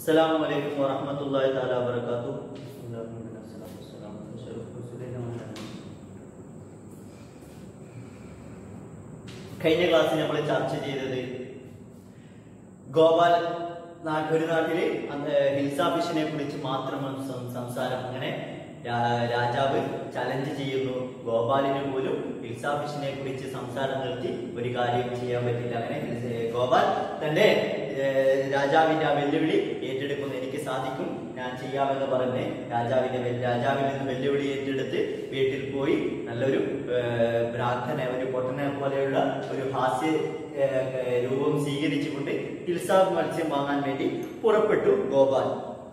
അസ്സലാമു അലൈക്കും വറഹ്മത്തുള്ളാഹി തആല വബറകാതുഹു കഴിഞ്ഞ ക്ലാസ്സിൽ നമ്മൾ ചർച്ച ചെയ്തത് ഗോപാൽ നാ- ഒരു നാട്ടില് അന്ന് ഹിൽസാ ഫിഷിനെ കുറിച്ച് മാത്രം സം- സംസാരം അങ്ങനെ രാ- രാജാവ് ചലഞ്ച് ചെയ്യുന്നു ഗോപാലിന് പോലും ഹിൽസാ ഫിഷിനെ കുറിച്ച് സംസാരം നിർത്തി ഒരു കാര്യം ചെയ്യാൻ പറ്റില്ല അങ്ങനെ ഹിൽസ- ഗോപാൽ തന്റെ ഏഹ്, രാജാവിന്റെ ആ വെല്ലുവിളി ഏറ്റെടുക്കുന്നു എനിക്ക് സാധിക്കും ഞാൻ ചെയ്യാമെന്ന് പറഞ്ഞ് രാജാവിന്റെ വെ- രാജാവിൽ നിന്ന് വെല്ലുവിളി ഏറ്റെടുത്ത് വീട്ടിൽ പോയി നല്ലൊരു ഏഹ്, ഭ്രാന്തനെ ഒരു പൊട്ടനെ പോലെയുള്ള ഒരു ഹാസ്യ ഏഹ്, ഏഹ്, രൂപം സ്വീകരിച്ചുകൊണ്ട് ഹിൽസാ മത്സ്യം വാങ്ങാൻ വേണ്ടി പുറപ്പെട്ടു ഗോപാൽ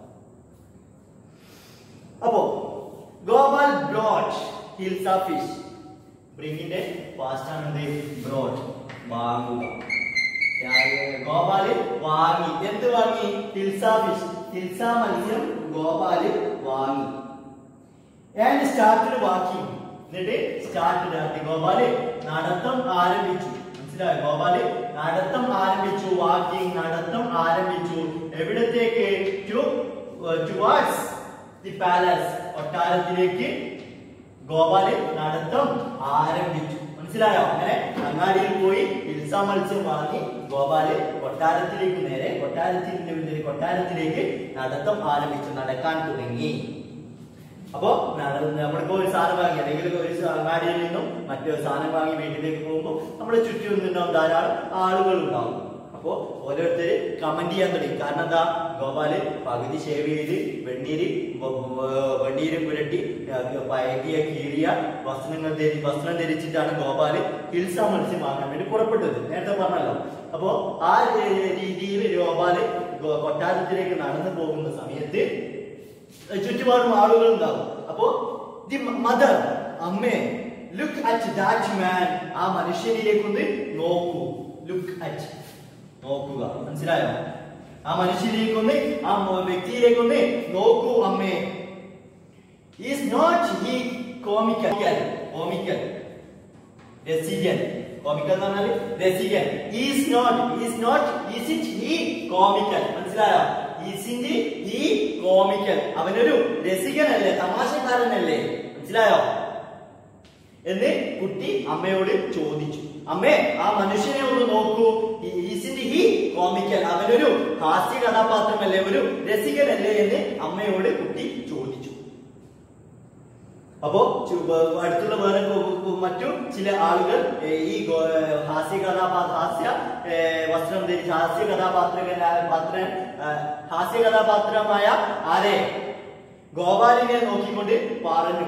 അപ്പോ ഗോപാൽ ബ്രോഡ് ഹിൽസ ഫിഷ് ബ്രിങ്ങിന്റെ പാസ്റ്റ് ആണ് ബ്രോഡ് വാങ്ങുക ഞാൻ- ഗോപാല് വാങ്ങി എന്ത് വാങ്ങി ഹിൽസ ഫിഷ് ഹിൽസ മത്സ്യം ഗോപാല് വാങ്ങി ആൻഡ് സ്റ്റാർട്ടഡ് വാക്കിംഗ് എന്നിട്ട് സ്റ്റാർട്ടഡ് ആക്കി ഗോപാല് നടത്തം ആരംഭിച്ചു മനസ്സിലായോ ഗോപാല് നടത്തം ആരംഭിച്ചു വാക്കിംഗ് നടത്തം ആരംഭിച്ചു എവിടത്തേക്ക് ടു ടുവാർഡ്സ് ദി പാലസ് കൊട്ടാരത്തിലേക്ക് ഗോപാല് നടത്തം ആരംഭിച്ചു മനസ്സിലായോ അങ്ങനെ അങ്ങാടിയിൽ പോയി ഇൽസ മത്സ്യം വാങ്ങി ഗോപാല് കൊട്ടാരത്തിലേക്ക് നേരെ കൊട്ടാരത്തിന്റെ കൊട്ടാരത്തിലേക്ക് നടത്തം ആരംഭിച്ചു നടക്കാൻ തുടങ്ങി അപ്പോ നട- നമ്മളിപ്പോ ഒരു സാധനം വാങ്ങി അല്ലെങ്കിൽ ഒരു സ- അങ്ങാടിയിൽ നിന്നും മറ്റൊരു സാധനം വാങ്ങി വീട്ടിലേക്ക് പോകുമ്പോൾ നമ്മുടെ ചുറ്റും നിന്നുണ്ടാവും ധാരാളം ആളുകൾ ഉണ്ടാവും അപ്പോ ഓരോരുത്തര് കമന്റ് ചെയ്യാൻ തുടങ്ങി കാരണം എന്താ ഗോപാല് പകുതി ഷേവ് ചെയ്ത് വെണ്ണീര് വ- വ- വെണ്ണീര് പുരട്ടി അഹ് പഴകിയ കീറിയ വസ്ത്രങ്ങൾ ധരി വസ്ത്രം ധരിച്ചിട്ടാണ് ഗോപാല് ഹിൽസ മത്സ്യം വാങ്ങാൻ വേണ്ടി പുറപ്പെട്ടത് നേരത്തെ പറഞ്ഞല്ലോ അപ്പോ ആ ഏ- രീതിയിൽ ഗോപാല് ഗോ- കൊട്ടാരത്തിലേക്ക് നടന്നു പോകുന്ന സമയത്ത് ചുറ്റുപാടും ആളുകൾ ഉണ്ടാവും അപ്പോ ദി മദർ അമ്മേ ലുക്ക് അറ്റ് ദാറ്റ് മാൻ ആ മനുഷ്യനിലേക്ക് ഒന്ന് നോക്കൂ ലുക്ക് അറ്റ് നോക്കുക മനസ്സിലായോ ആ മനുഷ്യനിലേക്ക് ഒന്ന് ആ മോ- വ്യക്തിയിലേക്ക് ഒന്ന് നോക്കൂ അമ്മേ is not he comical comical രസികൻ കോമിക്കൽ എന്ന് പറഞ്ഞാൽ രസികൻ is not is not is it he comical മനസ്സിലായോ ഈസ് ഇറ്റ് ഹി കോമിക്കൽ അവനൊരു രസികനല്ലേ തമാശക്കാരനല്ലേ മനസ്സിലായോ എന്ന് കുട്ടി അമ്മയോട് ചോദിച്ചു അമ്മേ ആ മനുഷ്യനെ ഒന്ന് നോക്കൂ ഈസിന്റെ ഹി കോമിക്കൽ അവനൊരു ഹാസ്യ കഥാപാത്രമല്ലേ ഒരു രസികനല്ലേ എന്ന് അമ്മയോട് കുട്ടി ചോദിച്ചു അപ്പോ ചു- വ- അടുത്തുള്ള വേറെ കു- കു- മറ്റു ചില ആളുകൾ ഏ, ഈ ഗോ- ഏ, ഹാസ്യ കഥാപാത്ര ഹാസ്യ ഏ, വസ്ത്രം ധരിച്ച ഹാസ്യ കഥാപാത്ര പാത്ര ഏ, ഹാസ്യ കഥാപാത്രമായ ആരെ ഗോപാലിനെ നോക്കിക്കൊണ്ട് പറഞ്ഞു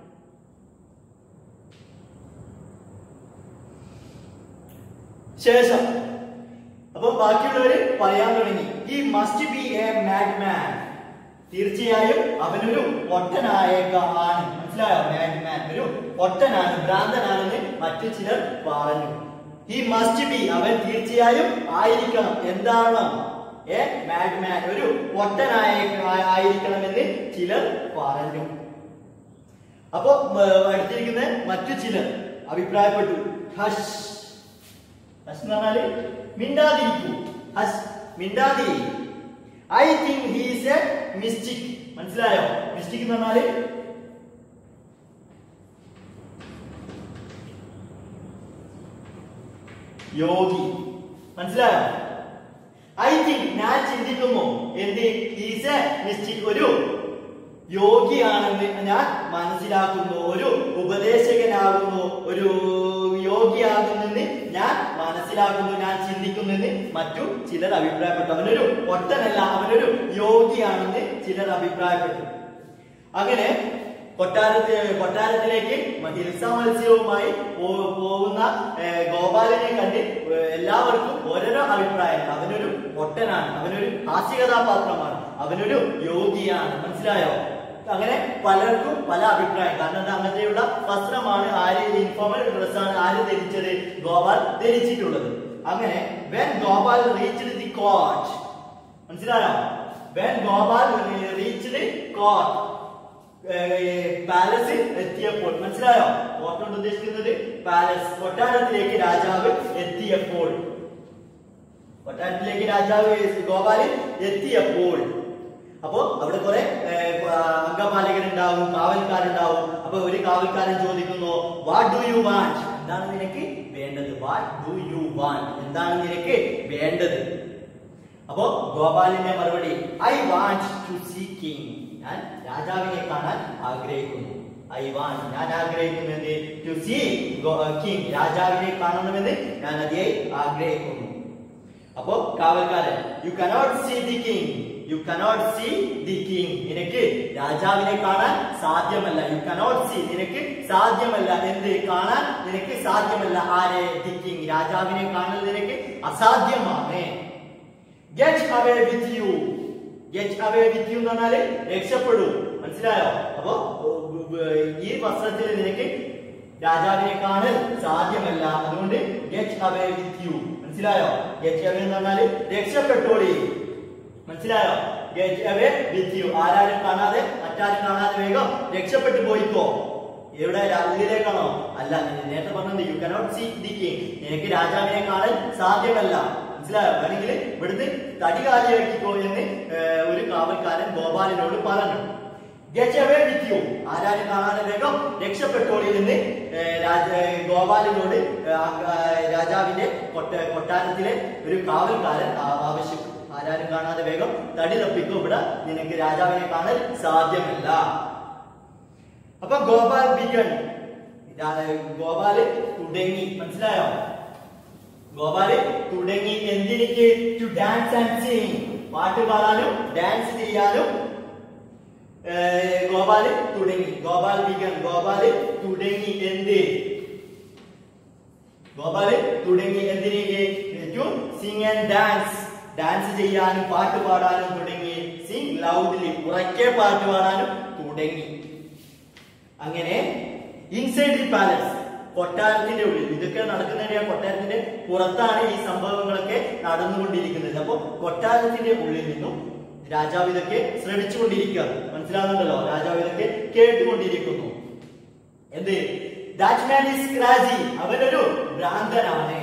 ശേഷം അപ്പൊ ബാക്കിയുള്ളവര് പറയാൻ തുടങ്ങി ഈ must be a mad man തീർച്ചയായും അവനൊരു ഒട്ടനായേക്കാണ് മനസ്സിലായോ മാഡ് മാൻ ഒരു ഒട്ടനാണ് ഭ്രാന്തനാണെന്ന് മറ്റു ചിലർ പറഞ്ഞു ഈ മസ്റ്റ് ബി അവൻ തീർച്ചയായും ആയിരിക്കണം എന്താണ് ഏ മാഡ് മാൻ ഒരു ഒട്ടനായ ആയിരിക്കണമെന്ന് ചിലർ പറഞ്ഞു അപ്പൊ മ- അടുത്തിരിക്കുന്ന മറ്റു ചിലർ അഭിപ്രായപ്പെട്ടു ഹഷ് ഹസ് എന്ന് പറഞ്ഞാല് മിണ്ടാതിരിക്കൂ ഹസ് മിണ്ടാതിരി I think he's a mystic മനസ്സിലായോ മിസ്റ്റിക് എന്ന് പറഞ്ഞാല് യോഗി മനസ്സിലായോ ഐ തിങ്ക് ഞാൻ ചിന്തിക്കുന്നു എന്ത് ഹീസ് എ മിസ്റ്റിക് ഒരു യോഗിയാണെന്ന് ഞാൻ മനസ്സിലാക്കുന്നു ഒരു ഉപദേശകനാകുന്നു ഒരു യോഗിയാകുന്നെന്ന് ഞാൻ മനസ്സിലാക്കുന്നു ഞാൻ ചിന്തിക്കുന്നെന്ന് മറ്റു ചിലർ അഭിപ്രായപ്പെട്ടു അവനൊരു ഒട്ടനല്ല അവനൊരു യോഗിയാണെന്ന് ചിലർ അഭിപ്രായപ്പെട്ടു അങ്ങനെ കൊട്ടാരത്തി കൊട്ടാരത്തിലേക്ക് ഹിൽസ മത്സ്യവുമായി പോ- പോകുന്ന ഏർ, ഗോപാലിനെ കണ്ട് ഏർ, എല്ലാവർക്കും ഓരോരോ അഭിപ്രായങ്ങൾ അവനൊരു ഒട്ടനാണ് അവനൊരു ഹാസ്യ കഥാപാത്രമാണ് അവനൊരു യോഗിയാണ് മനസ്സിലായോ അങ്ങനെ പലർക്കും പല അഭിപ്രായം കാരണം എന്താ അങ്ങനത്തെയുള്ള വസ്ത്രമാണ് ആര് ഇൻഫോർമൽ ഡ്രസ്സാണ് ആര് ധരിച്ചത് ഗോപാൽ ധരിച്ചിട്ടുള്ളത് അങ്ങനെ when Gopal reached the court മനസ്സിലായോ when Gopal reached court palace എത്തിയപ്പോൾ മനസ്സിലായോ കോട്ട് കൊണ്ട് ഉദ്ദേശിക്കുന്നത് പാലസ് കൊട്ടാരത്തിലേക്ക് രാജാവ് എത്തിയപ്പോൾ കൊട്ടാരത്തിലേക്ക് രാജാവ് ഗോപാല് എത്തിയപ്പോൾ അപ്പോ അവിടെ കുറെ അംഗപാലകരുണ്ടാവും കാവൽക്കാരുണ്ടാവും അപ്പൊ ഒരു കാവൽക്കാരൻ ചോദിക്കുന്നു വാട്ട് ഡു യു വാണ്ട് എന്താണ് നിനക്ക് വേണ്ടത് വാട്ട് ഡു യു വാണ്ട് എന്താണ് നിനക്ക് വേണ്ടത് അപ്പോ ഗോപാലിന്റെ മറുപടി I want to see king ഞാൻ രാജാവിനെ കാണാൻ ആഗ്രഹിക്കുന്നു ഐ വാണ്ട് ഞാൻ ആഗ്രഹിക്കുന്നത് ടു സീ കിങ് രാജാവിനെ കാണണമെന്ന് ഞാൻ അതിയെ ആഗ്രഹിക്കുന്നു അപ്പോ കാവൽക്കാരൻ you cannot see the king you cannot see the king നിനക്ക് രാജാവിനെ കാണാൻ സാധ്യമല്ല യു കനോട്ട് സീ നിനക്ക് സാധ്യമല്ല എന്ത് കാണാൻ നിനക്ക് സാധ്യമല്ല ആരെ ദി കിങ് രാജാവിനെ കാണൽ നിനക്ക് അസാധ്യമാണ് get away with you get away with you എന്ന് പറഞ്ഞാല് രക്ഷപ്പെടൂ മനസ്സിലായോ അപ്പോ ഈ വസ്ത്രത്തിൽ നിനക്ക് രാജാവിനെ കാണൽ സാധ്യമല്ല അതുകൊണ്ട് ഗെറ്റ് അവേ വിത്ത് യു മനസ്സിലായോ ഗെറ്റ് അവേ എന്ന് പറഞ്ഞാല് രക്ഷപ്പെട്ടോളി മനസ്സിലായോ ഗെറ്റ് അവേ വിത്ത് യു ആരാരും കാണാതെ മറ്റാരും കാണാതെ വേഗം രക്ഷപ്പെട്ടു പോയിക്കോ എവിടെ ഉള്ളിലേക്കാണോ അല്ല നേരത്തെ പറഞ്ഞത് you cannot see the king നിനക്ക് രാജാവിനെ കാണാൻ സാധ്യമല്ല മനസ്സിലായോ വേണമെങ്കിൽ ഇവിടുന്ന് തടി കാലിയാക്കിക്കോ എന്ന് ഒരു കാവൽക്കാരൻ ഗോപാലിനോട് പറഞ്ഞു ഗെറ്റ് അവേ വിത്ത് യു ആരാരും കാണാതെ വേഗം രക്ഷപ്പെട്ടോളി എന്ന് ഗോപാലിനോട് രാജാവിന്റെ കൊട്ട കൊട്ടാരത്തിലെ ഒരു കാവൽക്കാരൻ ആവശ്യപ്പെട്ടു ആരാരും കാണാതെ വേഗം തടി തപ്പിക്കോ ഇവിടെ നിനക്ക് രാജാവിനെ കാണാൻ സാധ്യമല്ല അപ്പൊ ഗോപാൽ ബിഗൺ ഗോപാല് തുടങ്ങി മനസ്സിലായോ ഗോപാല് തുടങ്ങി എന്തിനിക്ക് ടു ഡാൻസ് ആൻഡ് സിംഗ് പാട്ട് പാടാനും ഡാൻസ് ചെയ്യാനും ഗോപാല് തുടങ്ങി ഗോപാൽ ബിഗൺ ഗോപാല് തുടങ്ങി എന്ത് ഗോപാല് തുടങ്ങി എന്തിനേക്ക് to sing and dance dance ചെയ്യാനും പാട്ട് പാടാനും തുടങ്ങി സിംഗ് ലൗഡ്ലി ഉറക്കെ പാട്ട് പാടാനും തുടങ്ങി അങ്ങനെ ഇൻസൈഡ് ദി പാലസ് കൊട്ടാരത്തിന്റെ ഉള്ളിൽ ഇതൊക്കെ നടക്കുന്നതിന്റെ കൊട്ടാരത്തിന്റെ പുറത്താണ് ഈ സംഭവങ്ങളൊക്കെ നടന്നുകൊണ്ടിരിക്കുന്നത് അപ്പൊ കൊട്ടാരത്തിന്റെ ഉള്ളിൽ നിന്നും രാജാവ് ഇതൊക്കെ ശ്രമിച്ചുകൊണ്ടിരിക്കുകയാണ് മനസ്സിലാകുന്നുണ്ടല്ലോ രാജാവ് ഇതൊക്കെ കേട്ടുകൊണ്ടിരിക്കുന്നു എന്ത് ദാറ്റ് മാൻ ഈസ് ക്രാജി അവനൊരു ഭ്രാന്തനാണ്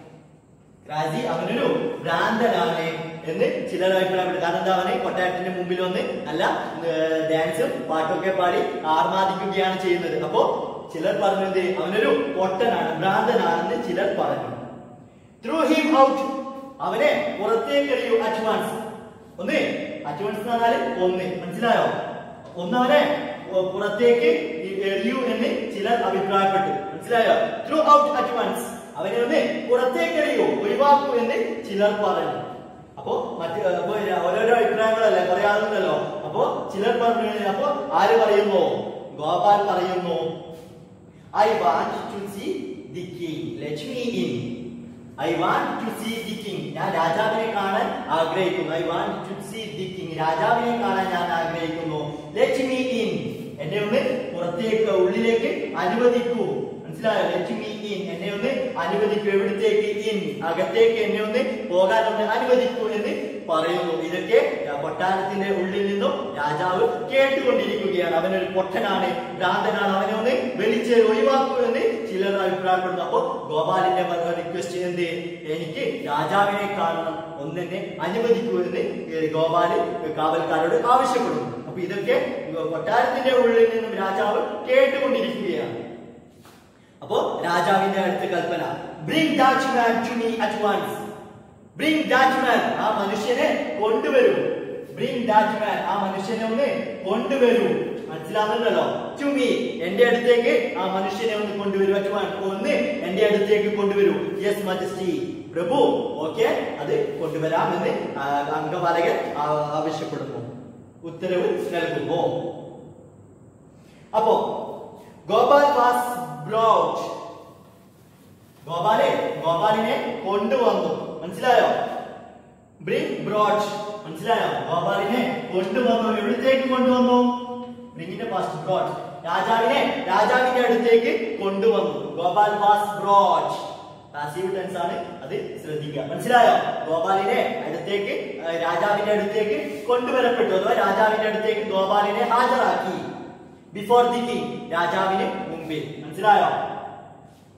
ക്രാജി അവനൊരു ഭ്രാന്തനാണ് എന്ന് ചിലർ അഭിപ്രായപ്പെട്ടു കാരണം എന്താ അവന് കൊട്ടാരത്തിന്റെ മുമ്പിൽ വന്ന് അല്ല ഡാൻസും പാട്ടൊക്കെ പാടി ആർമാദിക്കുകയാണ് ചെയ്യുന്നത് അപ്പോ ചിലർ പറഞ്ഞത് അവനൊരു പൊട്ടനാണ് ഭ്രാന്തനാണെന്ന് ചിലർ പറഞ്ഞു ത്രൂ ഹിം ഔട്ട് അവനെ പുറത്തേക്ക് എറിയൂ അഡ്വാൻസ് ഒന്ന് അഡ്വാൻസ് എന്ന് പറഞ്ഞാൽ ഒന്ന് മനസ്സിലായോ ഒന്ന് അവനെ പുറത്തേക്ക് എറിയൂ എന്ന് ചിലർ അഭിപ്രായപ്പെട്ടു മനസ്സിലായോ ത്രൂ ഔട്ട് അഡ്വാൻസ് അവനെ ഒന്ന് പുറത്തേക്ക് എറിയൂ ഒഴിവാക്കൂ എന്ന് ചിലർ പറഞ്ഞു അപ്പോ മറ്റ് അപ്പോ ഓരോരോ അഭിപ്രായങ്ങളല്ലേ പറയാറുണ്ടല്ലോ അപ്പോ ചിലർ പറഞ്ഞു അപ്പോ ആര് പറയുന്നു ഗോപാൽ പറയുന്നു I want to see the king Lakshmi in I want to see the king ഞാൻ രാജാവിനെ കാണാൻ ആഗ്രഹിക്കുന്നു I want to see the king രാജാവിനെ കാണാൻ ഞാൻ ആഗ്രഹിക്കുന്നു ലക്ഷ്മി ഇൻ എന്നെ ഒന്ന് പുറത്തേക്ക് ഉള്ളിലേക്ക് അനുവദിക്കൂ മനസ്സിലായോ ലക്ഷ്മി ഇൻ എന്നെ ഒന്ന് അനുവദിക്കൂ എവിടത്തേക്ക് ഇൻ അകത്തേക്ക് എന്നെ ഒന്ന് പോകാൻ ഒന്ന് അനുവദിക്കൂ എന്ന് പറയുന്നു ഇതൊക്കെ കൊട്ടാരത്തിന്റെ ഉള്ളിൽ നിന്നും രാജാവ് കേട്ടുകൊണ്ടിരിക്കുകയാണ് അവനൊരു പൊട്ടനാണ് ഭ്രാന്തനാണ് അവനെ ഒന്ന് വെളിച്ച് ഒഴിവാക്കൂ എന്ന് ചിലർ അഭിപ്രായപ്പെടുന്നു അപ്പോ ഗോപാലിന്റെ റിക്വസ്റ്റ് എന്ത് എനിക്ക് രാജാവിനെ കാണണം ഒന്നെന്നെ അനുവദിക്കൂ എന്ന് ഗോപാല് കാവൽക്കാരോട് ആവശ്യപ്പെടുന്നു അപ്പൊ ഇതൊക്കെ കൊട്ടാരത്തിന്റെ ഉള്ളിൽ നിന്നും രാജാവ് കേട്ടുകൊണ്ടിരിക്കുകയാണ് അപ്പോ രാജാവിന്റെ അടുത്ത് കൽപ്പന bring that man to me at once bring that man ആ മനുഷ്യനെ കൊണ്ടുവരൂ ബ്രിങ് ദാറ്റ് മാൻ ആ മനുഷ്യനെ ഒന്ന് കൊണ്ടുവരൂ മനസ്സിലാകുന്നുണ്ടല്ലോ ടു മീ എന്റെ അടുത്തേക്ക് ആ മനുഷ്യനെ ഒന്ന് കൊണ്ടുവരൂ അറ്റ് വൺ ഒന്ന് എന്റെ അടുത്തേക്ക് കൊണ്ടുവരൂ യെസ് മജസ്റ്റി പ്രഭു ഓക്കെ അത് കൊണ്ടുവരാമെന്ന് അംഗപാലകൻ ആവശ്യപ്പെടുന്നു ഉത്തരവ് നൽകുന്നു അപ്പോ ഗോപാൽ വാസ് ബ്രോട്ട് ഗോപാലെ ഗോപാലിനെ കൊണ്ടുവന്നു മനസ്സിലായോ ബ്രിങ് ബ്രോട്ട് മനസ്സിലായോ ഗോപാലിനെ കൊണ്ടുവന്നു എവിടത്തേക്ക് കൊണ്ടുവന്നു ബ്രിങ്ങിന്റെ പാസ്റ്റ് ബ്രോട്ട് രാജാവിനെ രാജാവിന്റെ അടുത്തേക്ക് കൊണ്ടുവന്നു Gopal was brought passive tense ആണ് അത് ശ്രദ്ധിക്കുക മനസ്സിലായോ ഗോപാലിനെ അടുത്തേക്ക് രാജാവിന്റെ അടുത്തേക്ക് കൊണ്ടുവരപ്പെട്ടു അഥവാ രാജാവിന്റെ അടുത്തേക്ക് ഗോപാലിനെ ഹാജരാക്കി ബിഫോർ ദി കിങ് രാജാവിന് മുമ്പിൽ മനസ്സിലായോ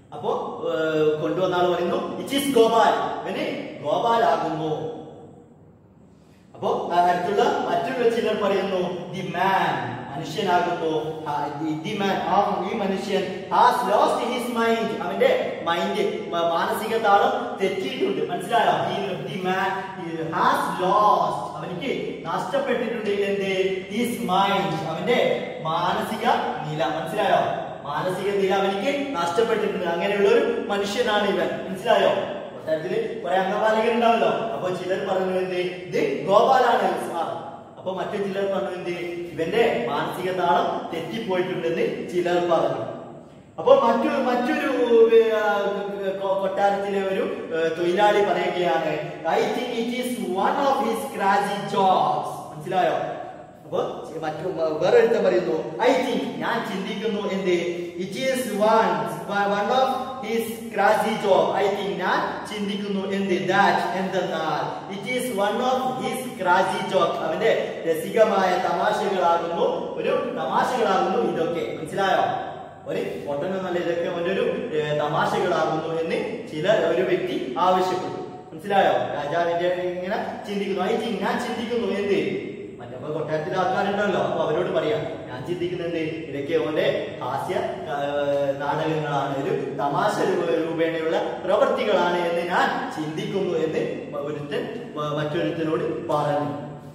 അപ്പോ ഏർ, കൊണ്ടുവന്ന ആൾ പറയുന്നു ഇറ്റ് ഈസ് ഗോപാൽ ഇവന് ഗോപാൽ ആകുന്നു അപ്പോ ആ അടുത്തുള്ള മറ്റുള്ള ചിലർ പറയുന്നു ദി മാൻ മനുഷ്യനാകുന്നു ദി മാൻ ആ ഈ മനുഷ്യൻ ഹാസ് ലോസ്റ്റ് ഹിസ് മൈൻഡ് അവന്റെ മൈൻഡ് മാനസിക താളം തെറ്റിയിട്ടുണ്ട് മനസ്സിലായോ ദി മാൻ ഹാസ് ലോസ്റ്റ് അവനിക്ക് നഷ്ടപ്പെട്ടിട്ടുണ്ട് എന്ത് ഹിസ് മൈൻഡ് അവന്റെ മാനസിക നില മനസ്സിലായോ മാനസിക നില അവനിക്ക് നഷ്ടപ്പെട്ടിട്ടുണ്ട് അങ്ങനെയുള്ള ഒരു മനുഷ്യനാണ് ഇവൻ മനസ്സിലായോ കൊട്ടാരത്തില് കുറെ അംഗപാലകർ ഉണ്ടാവല്ലോ അപ്പൊ ചിലർ പറഞ്ഞു എന്ത് ഇത് ഗോപാലാണ് സാർ അപ്പൊ മറ്റു ചിലർ പറഞ്ഞു എന്ത് ഇവന്റെ മാനസിക താളം തെറ്റിപ്പോയിട്ടുണ്ടെന്ന് ചിലർ പറഞ്ഞു അപ്പോൾ മറ്റു മറ്റൊരു ആ, കൊ- കൊട്ടാരത്തിലെ ഒരു ആ, തൊഴിലാളി പറയുകയാണ് I think it is one of his crazy jobs മനസ്സിലായോ അപ്പൊ മറ്റു വേറെ ഒരുത്തൻ പറയുന്നു ഐ തിങ്ക് ഞാൻ ചിന്തിക്കുന്നു എന്ത് it is one one of his crazy job I think ഞാൻ ചിന്തിക്കുന്നു എന്ത് ദാറ്റ് എന്തെന്നാൽ it is one of his crazy job അവന്റെ രസികമായ തമാശകളാകുന്നു ഒരു തമാശകളാകുന്നു ഇതൊക്കെ മനസ്സിലായോ ഒരു പൊട്ടനൊന്നല്ല ഇതൊക്കെ അവന്റെ ഒരു ഏർ, തമാശകളാകുന്നു എന്ന് ചില ഒരു വ്യക്തി ആവശ്യപ്പെട്ടു മനസ്സിലായോ രാജാവിന്റെ ഇങ്ങനെ ചിന്തിക്കുന്നു ഐ തിങ്ക് ഞാൻ ചിന്തിക്കുന്നു എന്ത് മറ്റപ്പോ കൊട്ടാരത്തിലെ ആൾക്കാരുണ്ടല്ലോ അപ്പൊ അവരോട് പറയാം ഞാൻ ചിന്തിക്കുന്നുണ്ട് ഇതൊക്കെ ഓന്റെ ഹാസ്യ ആ, നാടകങ്ങളാണ് ഒരു തമാശ രൂപ- രൂപേണയുള്ള പ്രവൃത്തികളാണ് എന്ന് ഞാൻ ചിന്തിക്കുന്നു എന്ന് ഒരുത്തൻ മ- മറ്റൊരുത്തനോട് പറഞ്ഞു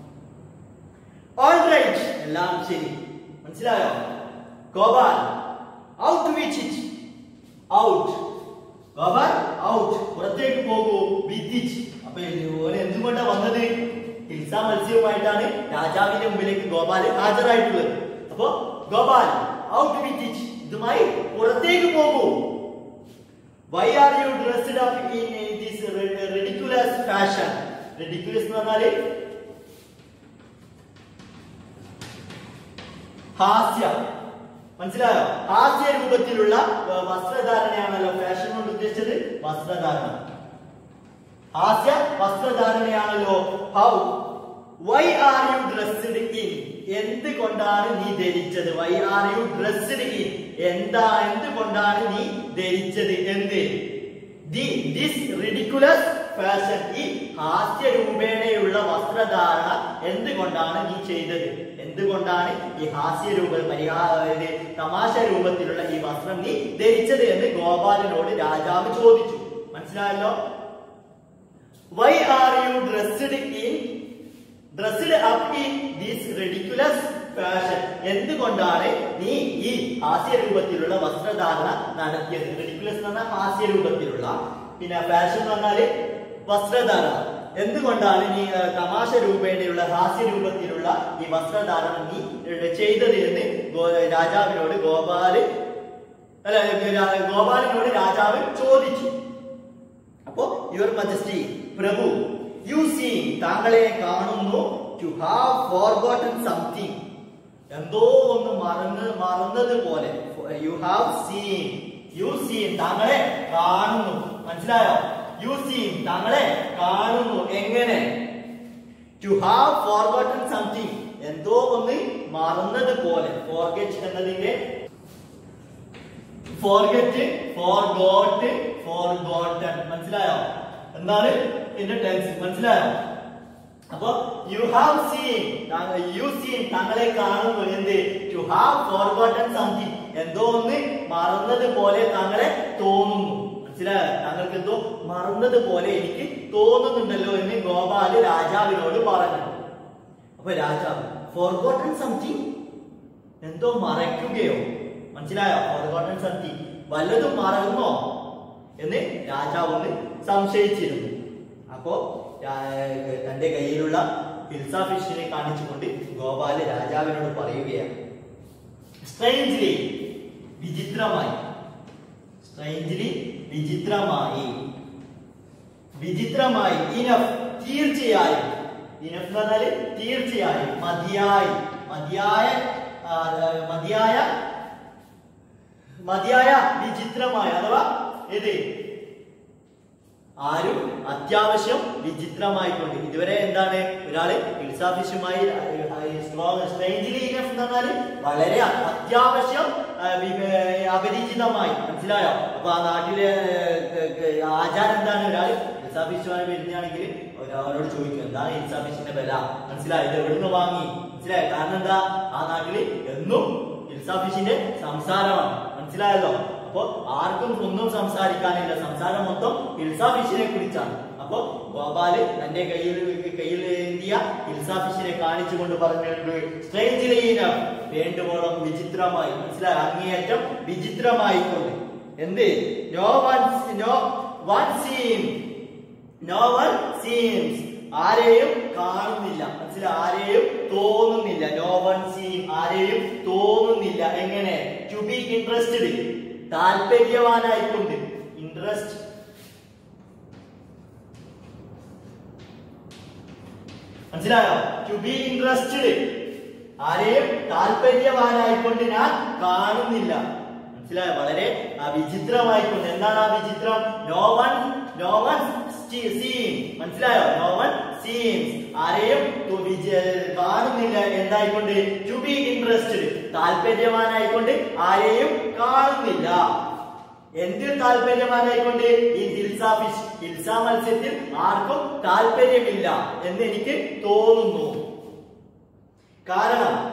ഓൾറൈറ്റ് എല്ലാം ശരി മനസ്സിലായോ Gopal out with it out Gopal out പുറത്തേക്ക് പോകൂ വിത്തിച്ച് അപ്പൊ ഓന് എന്തുകൊണ്ടാ വന്നത് ഹിൽസ മത്സ്യവുമായിട്ടാണ് രാജാവിന്റെ മുമ്പിലേക്ക് ഗോപാൽ ഹാജരായിട്ടുള്ളത് അപ്പൊ ഗോപാൽ ഔട്ട് വിത്തിച്ച് ഇതുമായി പുറത്തേക്ക് പോകൂ why are you dressed up in this ridiculous fashion ridiculous എന്ന് പറഞ്ഞാല് ഹാസ്യ മനസ്സിലായോ ഹാസ്യ രൂപത്തിലുള്ള ഏർ, വസ്ത്രധാരണയാണല്ലോ ഫാഷൻ കൊണ്ട് ഉദ്ദേശിച്ചത് വസ്ത്രധാരണ ഹാസ്യ വസ്ത്രധാരണയാണല്ലോ how why are you dressed in എന്തുകൊണ്ടാണ് നീ ധരിച്ചത് why are you dressed in എന്താ എന്തുകൊണ്ടാണ് നീ ധരിച്ചത് എന്ത് ദി ദിസ് റിഡിക്കുലസ് ഫാഷൻ ഈ ഹാസ്യ രൂപേണയുള്ള വസ്ത്രധാരണ എന്തുകൊണ്ടാണ് നീ ചെയ്തത് എന്തുകൊണ്ടാണ് ഈ ഹാസ്യ രൂപ പരിഹാ ഇത് തമാശ രൂപത്തിലുള്ള ഈ വസ്ത്രം നീ ധരിച്ചത് എന്ന് ഗോപാലനോട് രാജാവ് ചോദിച്ചു മനസ്സിലായല്ലോ why are you dressed in dressed up in this ridiculous fashion എന്തുകൊണ്ടാണ് നീ ഈ ഹാസ്യ രൂപത്തിലുള്ള വസ്ത്രധാരണ നടത്തിയത് റെഡിക്കുലസ് എന്ന് പറഞ്ഞാൽ ഹാസ്യ രൂപത്തിലുള്ള പിന്നെ ഫാഷൻ എന്ന് പറഞ്ഞാല് വസ്ത്രധാരണ എന്തുകൊണ്ടാണ് നീ ആ, തമാശ രൂപേണയുള്ള ഹാസ്യ രൂപത്തിലുള്ള ഈ വസ്ത്രധാരണ നീ ഏ, ചെയ്തത് എന്ന് ഗോ- രാജാവിനോട് ഗോപാല് അല്ല രാ- ഗോപാലിനോട് രാജാവ് ചോദിച്ചു അപ്പോ യുവർ മജസ്റ്റി പ്രഭു യു സീ താങ്കളെ കാണുന്നു ടു ഹാവ് ഫോർഗോട്ടൻ സംതിങ് എന്തോ ഒന്ന് മറന്ന് മറന്നത് പോലെ you have seen you seen താങ്കളെ കാണുന്നു മനസ്സിലായോ യു സീൻ താങ്കളെ കാണുന്നു എങ്ങനെ ടു ഹാവ് ഫോർഗോട്ടൻ സംതിങ് എന്തോ ഒന്ന് മറന്നത് പോലെ ഫോർഗെറ്റ് എന്നതിന്റെ ഫോർഗെറ്റ് ഫോർഗോട്ട് ഫോർഗോട്ടൺ മനസ്സിലായോ എന്താണ് ഇതിന്റെ ടെൻസ് മനസ്സിലായോ അപ്പൊ you have seen you seen താങ്കളെ കാണുന്നു എന്ത് ടു ഹാവ് ഫോർഗോട്ടൺ സംതിങ് എന്തോ ഒന്ന് മറന്നത് പോലെ താങ്കളെ തോന്നുന്നു മനസ്സിലായോ താങ്കൾക്ക് എന്തോ മറന്നത് പോലെ എനിക്ക് തോന്നുന്നുണ്ടല്ലോ എന്ന് ഗോപാല് രാജാവിനോട് പറഞ്ഞു അപ്പൊ രാജാവ് ഫോർഗോട്ടൺ സംതിങ് എന്തോ മറയ്ക്കുകയോ മനസ്സിലായോ ഫോർഗോട്ടൺ സംതിങ് വല്ലതും മറന്നോ എന്ന് രാജാവ് ഒന്ന് സംശയിച്ചിരുന്നു അപ്പോ രാ- തന്റെ കയ്യിലുള്ള ഹിൽസ ഫിഷിനെ കാണിച്ചുകൊണ്ട് ഗോപാല് രാജാവിനോട് പറയുകയാണ് സ്ട്രേഞ്ച്ലി വിചിത്രമായി സ്ട്രേഞ്ച്ലി വിചിത്രമായി വിചിത്രമായി ഇനഫ് തീർച്ചയായും ഇനഫ് എന്ന് പറഞ്ഞാല് തീർച്ചയായും മതിയായി മതിയായ ആ, ആ, മതിയായ മതിയായ വിചിത്രമായ അഥവാ ഏത് ആരും അത്യാവശ്യം വിചിത്രമായിക്കൊണ്ട് ഇതുവരെ എന്താണ് ഒരാള് ഇൽസാഫിഷുമായി സ്ട്രോങ് സ്ട്രേഞ്ചിലി ഇനഫ് എന്ന് പറഞ്ഞാല് വളരെ അത്യാവശ്യം ആ, വി- ഏ, അപരിചിതമായി മനസ്സിലായോ അപ്പൊ ആ നാട്ടിലെ ഏ, ഏ, ആചാരം എന്താണ് ഒരാള് ഇൽസാഫിഷുമായി വരുന്നതാണെങ്കിൽ ഒരാളോട് ചോദിക്കും എന്താണ് ഇൽസാഫിഷിന്റെ വില മനസ്സിലായോ ഇത് എവിടുന്ന് വാങ്ങി മനസ്സിലായോ കാരണം എന്താ ആ നാട്ടില് എന്നും ഇൽസാഫിഷിന്റെ സംസാരമാണ് മനസ്സിലായല്ലോ അപ്പൊ ആർക്കും ഒന്നും സംസാരിക്കാനില്ല സംസാരം മൊത്തം ഇൽസാ ഫിഷിനെ കുറിച്ചാണ് അപ്പൊ ഗോപാല് തന്റെ കയ്യിൽ കയ്യിൽ ഏന്തിയ ഇൽസാ ഫിഷിനെ കാണിച്ചുകൊണ്ട് പറഞ്ഞിട്ടുണ്ട് സ്ട്രേഞ്ചിലി വേണ്ടുവോളം വിചിത്രമായി മനസ്സിലായി അങ്ങേയറ്റം വിചിത്രമായിക്കൊണ്ട് എന്ത് no one no one seem no one seems ആരെയും കാണുന്നില്ല മനസ്സിലായി ആരെയും തോന്നുന്നില്ല നോ വൺ സീം ആരെയും തോന്നുന്നില്ല എങ്ങനെ ടു ബി ഇൻട്രസ്റ്റഡ് താല്പര്യവാനായിക്കൊണ്ട് ഇൻട്രസ്റ്റ് മനസ്സിലായോ ടു ബി ഇൻട്രസ്റ്റഡ് ആരെയും താല്പര്യവാനായിക്കൊണ്ട് ഞാൻ കാണുന്നില്ല മനസ്സിലായോ വളരെ ആ വിചിത്രമായിക്കൊണ്ട് എന്താണ് ആ വിചിത്രം no one no one seen മനസ്സിലായോ നോ വൺ സീൻസ് ആരെയും തു- വിജ- കാണുന്നില്ല എന്തായിക്കൊണ്ട് ടു ബി ഇൻട്രസ്റ്റഡ് താല്പര്യവാനായിക്കൊണ്ട് ആരെയും കാണുന്നില്ല എന്തിൽ താല്പര്യവാനായിക്കൊണ്ട് ഈ ഹിൽസ ഫിഷ് ഹിൽസ മത്സ്യത്തിൽ ആർക്കും താല്പര്യമില്ല എന്ന് എനിക്ക് തോന്നുന്നു കാരണം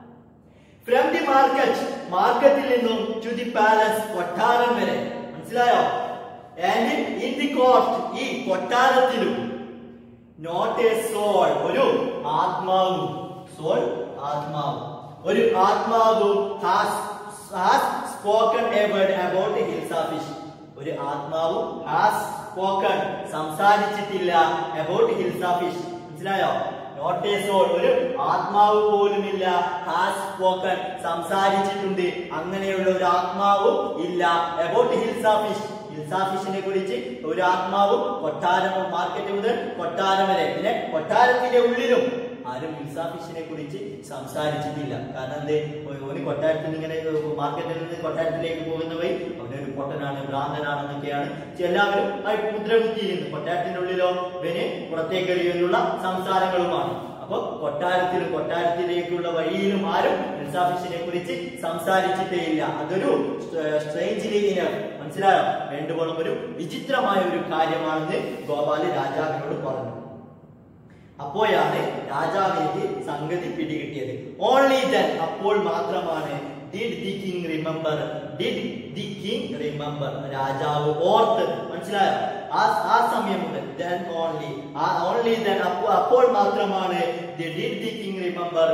ഫ്രം ദി മാർക്കറ്റ് മാർക്കറ്റിൽ നിന്നും ടു ദി പാലസ് കൊട്ടാരം വരെ മനസ്സിലായോ ആൻഡ് ഇൻ ദി കോർട്ട് ഈ കൊട്ടാരത്തിലും നോട്ട് എ സോൾ ഒരു ആത്മാവും സോൾ ആത്മാവ് ഒരു ആത്മാവും has has spoken a word about hilsa fish ഒരു ആത്മാവും ഹാസ് സ്പോക്കൺ സംസാരിച്ചിട്ടില്ല അബൌട്ട് ഹിൽസ ഫിഷ് മനസ്സിലായോ നോട്ട് എ സോൾ ഒരു ആത്മാവ് പോലുമില്ല ഹാസ് സ്പോക്കൺ സംസാരിച്ചിട്ടുണ്ട് അങ്ങനെയുള്ള ഒരു ആത്മാവും ഇല്ല അബൌട്ട് ഹിൽസ ഫിഷ് ഹിൽസാ ഫിഷിനെ കുറിച്ച് ഒരു ആത്മാവും കൊട്ടാരം മാർക്കറ്റ് മുതൽ കൊട്ടാരം വരെ പിന്നെ കൊട്ടാരത്തിന്റെ ഉള്ളിലും ആരും ഹിൽസാ ഫിഷിനെ കുറിച്ച് സംസാരിച്ചിട്ടില്ല കാരണം എന്ത് ഒരു കൊട്ടാരത്തിൽ നിന്ന് ഇങ്ങനെ മാർക്കറ്റിൽ നിന്ന് കൊട്ടാരത്തിലേക്ക് പോകുന്ന വഴി അവനൊരു പൊട്ടനാണ് ഭ്രാന്തനാണെന്നൊക്കെയാണ് എല്ലാവരും ആ മുദ്രകുത്തിയിരുന്നത് കൊട്ടാരത്തിന്റെ ഉള്ളിലോ ഇവന് പുറത്തേക്ക് എറിയാനുള്ള സംസാരങ്ങളുമാണ് അപ്പൊ കൊട്ടാരത്തിലും കൊട്ടാരത്തിലേക്കുള്ള വഴിയിലും ആരും ഹിൽസാ ഫിഷിനെ കുറിച്ച് സംസാരിച്ചിട്ടേ ഇല്ല അതൊരു സ്ട്രേഞ്ചിലി മനസ്സിലായോ വേണ്ടുവോളം ഒരു വിചിത്രമായ ഒരു കാര്യമാണെന്ന് ഗോപാല് രാജാവിനോട് പറഞ്ഞു അപ്പോഴാണ് രാജാവിലേക്ക് സംഗതി പിടികിട്ടിയത് ഓൺലി ദൻ അപ്പോൾ മാത്രമാണ് did the king remember did the king remember രാജാവ് ഓർത്ത് മനസ്സിലായോ ആ ആ സമയം മുതൽ ദെൻ ഓൺലി ആ ഓൺലി ദെൻ അപ്പോൾ മാത്രമാണ് ഡിഡ് ദി കിങ് റിമെമ്പർ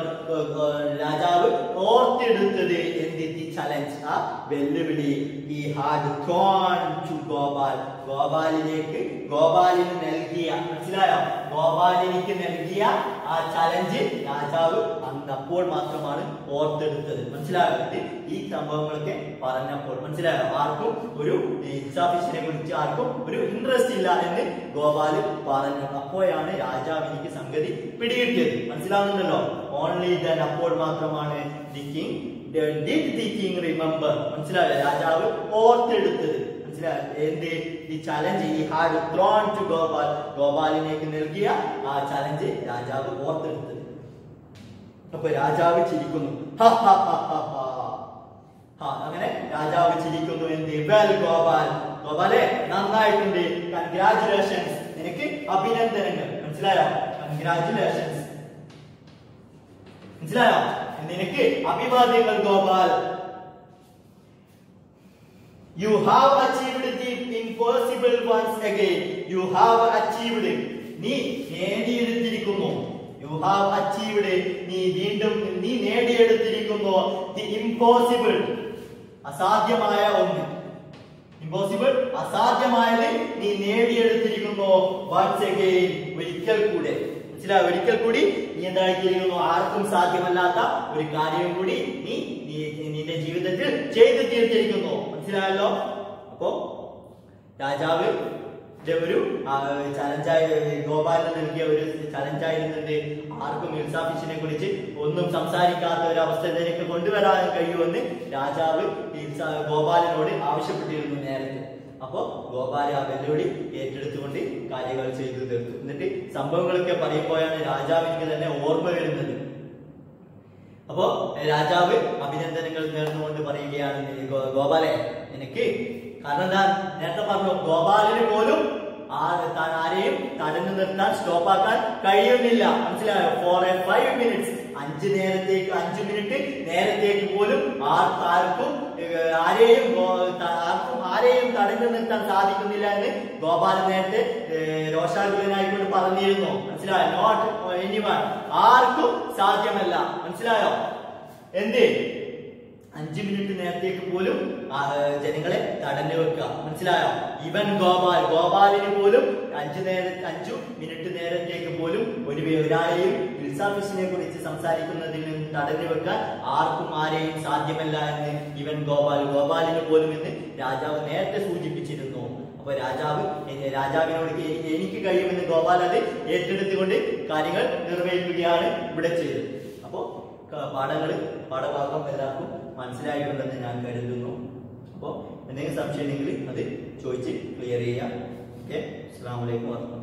രാജാവ് ഓർത്തെടുത്തത് എന്ത് ദി ചലഞ്ച് ആ വെല്ലുവിളി ഈ ഹാഡ് ത്രോൺ ടു ഗോപാൽ ഗോപാലിലേക്ക് ഗോപാലിന് നൽകിയ മനസ്സിലായോ ഗോപാലിനിക്ക് നൽകിയ ആ ചലഞ്ച് രാജാവ് അന്ന് അപ്പോൾ മാത്രമാണ് ഓർത്തെടുത്തത് മനസ്സിലായോ ഇത് ഈ സംഭവങ്ങളൊക്കെ പറഞ്ഞപ്പോൾ മനസ്സിലായോ ആർക്കും ഒരു ഇൻസാഫിഷിനെ കുറിച്ച് ആർക്കും ഒരു ഇൻട്രസ്റ്റ് ഇല്ല എന്ന് ഗോപാല് പറഞ്ഞു അപ്പോഴാണ് രാജാവിനിക്ക് സംഗതി പിടികിട്ടിയത് മനസ്സിലാവുന്നുണ്ടല്ലോ ഓൺലി ദൻ അപ്പോൾ മാത്രമാണ് the king did the king remember മനസ്സിലായോ രാജാവ് ഓർത്തെടുത്തത് മനസ്സിലായോ എന്ത് ഈ ചലഞ്ച് ഈ ഹാഡ് ത്രോൺ ടു ഗോപാൽ ഗോപാലിനേക്ക് നൽകിയ ആ ചലഞ്ച് രാജാവ് ഓർത്തെടുത്തത് അപ്പൊ രാജാവ് ചിരിക്കുന്നു ഹ, ഹ, ഹ, ഹ, ഹ. ആ അങ്ങനെ രാജാവ് ചിരിക്കുന്നു എന്ത് വെൽ ഗോപാൽ ഗോപാലെ നന്നായിട്ടുണ്ട് കൺഗ്രാചുലേഷൻസ് നിനക്ക് അഭിനന്ദനങ്ങൾ മനസ്സിലായോ കൺഗ്രാചുലേഷൻസ് മനസ്സിലായോ നിനക്ക് അഭിവാദ്യങ്ങൾ Gopal you have achieved the impossible once again you have achieved നീ നേടിയെടുത്തിരിക്കുന്നു യു ഹാവ് അച്ചീവ്ഡ് നീ വീണ്ടും നീ നേടിയെടുത്തിരിക്കുന്നു ദി ഇംപോസിബിൾ അസാധ്യമായ ഒന്ന് ഇമ്പോസിബിൾ അസാധ്യമായത് നീ നേടിയെടുത്തിരിക്കുന്നു വൺസ് അഗൈൻ ഒരിക്കൽ കൂടെ മനസ്സിലായോ ഒരിക്കൽ കൂടി നീ എന്താക്കിയിരിക്കുന്നു ആർക്കും സാധ്യമല്ലാത്ത ഒരു കാര്യം കൂടി നീ നീ- നിന്റെ ജീവിതത്തിൽ ചെയ്തു തീർത്തിരിക്കുന്നു മനസ്സിലായല്ലോ അപ്പോ രാജാവ് ന്റെ ഒരു ചലഞ്ചായി ഗോപാലിന് നൽകിയ ഒരു ചലഞ്ചായിരുന്നത് ആർക്കും ഇൽസാഫിഷിനെ കുറിച്ച് ഒന്നും സംസാരിക്കാത്ത ഒരു അവസ്ഥ നിനക്ക് കൊണ്ടുവരാൻ കഴിയുമെന്ന് രാജാവ് ഇൽസ- ഗോപാലിനോട് ആവശ്യപ്പെട്ടിരുന്നു നേരത്തെ അപ്പോ ഗോപാല ആ വെല്ലുവിളി ഏറ്റെടുത്തുകൊണ്ട് കാര്യങ്ങൾ ചെയ്തു തീർത്തു എന്നിട്ട് സംഭവങ്ങളൊക്കെ പറയുമ്പോഴാണ് രാജാവിന് തന്നെ ഓർമ്മ വരുന്നത് അപ്പോ രാജാവ് അഭിനന്ദനങ്ങൾ നേർന്നുകൊണ്ട് പറയുകയാണ് "നീ ഗോ- ഗോപാലെ എനിക്ക് കാരണം എന്താ നേരത്തെ പറഞ്ഞു ഗോപാലിന് പോലും ആ താൻ ആരെയും തടഞ്ഞു നിർത്താൻ സ്റ്റോപ്പ് ആക്കാൻ കഴിയുന്നില്ല മനസ്സിലായോ ഫോർ എ ഫൈവ് മിനിറ്റ്സ് അഞ്ച് നേരത്തേക്ക് അഞ്ചു മിനിറ്റ് നേരത്തേക്ക് പോലും ആർക്ക് ആർക്കും ഏഹ്, ആരെയും ഗോ- ത- ആർക്കും ആരെയും തടഞ്ഞു നിർത്താൻ സാധിക്കുന്നില്ല എന്ന് ഗോപാലൻ നേരത്തെ ഏഹ്, രോഷാകുലനായിക്കൊണ്ട് പറഞ്ഞിരുന്നു മനസ്സിലായോ നോട്ട് എനിവൺ ആർക്കും സാധ്യമല്ല മനസ്സിലായോ എന്ത് അഞ്ചു മിനിറ്റ് നേരത്തേക്ക് പോലും ആ, ഏഹ്, ജനങ്ങളെ തടഞ്ഞു വെക്കുക മനസ്സിലായോ ഇവൻ ഗോപാൽ ഗോപാലിന് പോലും അഞ്ചു നേര അഞ്ചു മിനിറ്റ് നേരത്തേക്ക് പോലും ഒരു വേ- ഒരാളെയും ഫിസിനെ കുറിച്ച് സംസാരിക്കുന്നതിൽ നിന്ന് തടഞ്ഞു വെക്കാൻ ആർക്കും ആരെയും സാധ്യമല്ല എന്ന് ഇവൻ ഗോപാൽ ഗോപാലിന് പോലും എന്ന് രാജാവ് നേരത്തെ സൂചിപ്പിച്ചിരുന്നു അപ്പൊ രാജാവ് എ- രാജാവിനോട് എ- എനിക്ക് കഴിയുമെന്ന് ഗോപാൽ അത് ഏറ്റെടുത്തുകൊണ്ട് കാര്യങ്ങൾ നിർവഹിക്കുകയാണ് ഇവിടെ ചെയ്തത് അപ്പോ ക- പാഠങ്ങള് പാഠഭാഗം എല്ലാവർക്കും മനസ്സിലായിട്ടുണ്ടെന്ന് ഞാൻ കരുതുന്നു അപ്പോൾ എന്തെങ്കിലും സംശയം ഉണ്ടെങ്കിൽ അത് ചോദിച്ച് ക്ലിയർ ചെയ്യാം ഓക്കെ അസ്സാം വലൈക്കും